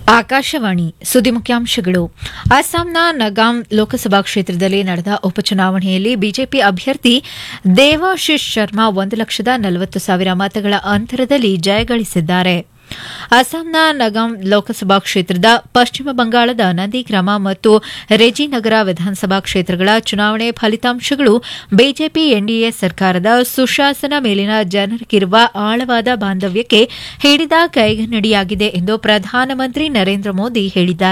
ಆಕಾಶವಾಣಿ ಸುದ್ದಿ ಮುಖ್ಯಾಂಶಗಳು ಅಸ್ಸಾಂನ ನಗಾಮ್ ಲೋಕಸಭಾ ಕ್ಷೇತ್ರದಲ್ಲಿ ನಡೆದ ಉಪಚುನಾವಣೆಯಲ್ಲಿ ಬಿಜೆಪಿ ಅಭ್ಯರ್ಥಿ ದೇವಾಶಿಶ್ ಶರ್ಮಾ ಒಂದು ಲಕ್ಷದ ನಲವತ್ತು ಸಾವಿರ ಮತಗಳ ಅಂತರದಲ್ಲಿ ಜಯಗಳಿಸಿದ್ದಾರೆ ಅಸ್ಸಾಂನ ನಗಾಮ್ ಲೋಕಸಭಾ ಕ್ಷೇತ್ರದ ಪಶ್ಚಿಮ ಬಂಗಾಳದ ನಂದಿಗ್ರಾಮ ಮತ್ತು ರೆಜಿನಗರ ವಿಧಾನಸಭಾ ಕ್ಷೇತ್ರಗಳ ಚುನಾವಣೆ ಫಲಿತಾಂಶಗಳು ಬಿಜೆಪಿ ಎನ್ಡಿಎ ಸರ್ಕಾರದ ಸುಶಾಸನ ಮೇಲಿನ ಜನರಿಗಿರುವ ಆಳವಾದ ಬಾಂಧವ್ಯಕ್ಕೆ ಹಿಡಿದ ಕೈಗನ್ನಡಿಯಾಗಿದೆ ಎಂದು ಪ್ರಧಾನಮಂತ್ರಿ ನರೇಂದ್ರ ಮೋದಿ ಹೇಳಿದ್ದಾರೆ